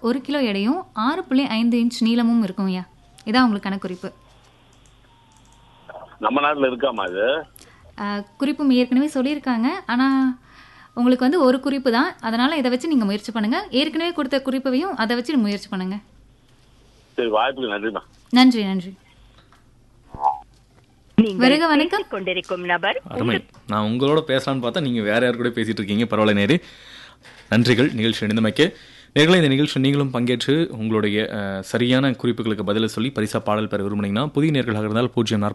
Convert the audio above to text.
ஒரு கிலோ எடையும் ஆறு புள்ளி ஐந்து இன்ச் நீளமும் இருக்கும் ஐயா இதான் உங்களுக்கான குறிப்பு நம்ம நாட்டுல இருக்காமா இது அஹ், குறிப்பும் ஏற்கனவே சொல்லியிருக்காங்க ஆனால் உங்களுக்கு வந்து ஒரு குறிப்பு தான் அதனால் இதை வச்சு நீங்கள் முயற்சி பண்ணுங்கள் ஏற்கனவே கொடுத்த குறிப்பையும் அதை வச்சு முயற்சி பண்ணுங்கள் சரி வாய்ப்புக்கு நன்றிமா நன்றி நன்றி நீங்கள் வருக வணக்கம். பேசிக் கொண்டிருக்கும் நபர் அருமை நான் உங்களோட பேசலான்னு பார்த்தா நீங்கள் வேற யார் கூட பேசிட்டு இருக்கீங்க பரவாயில்ல நேரு நன்றிகள் நிகழ்ச்சி இணைந்தமைக்கு நேர்களை இந்த நிகழ்ச்சி நீங்களும் பங்கேற்று உங்களுடைய அஹ், சரியான குறிப்புகளுக்கு பதிலை சொல்லி பரிசா பாடல் பெற விரும்புனீங்கன்னா புதிய நேர்களாக இருந்தால் பூஜ்ஜியம்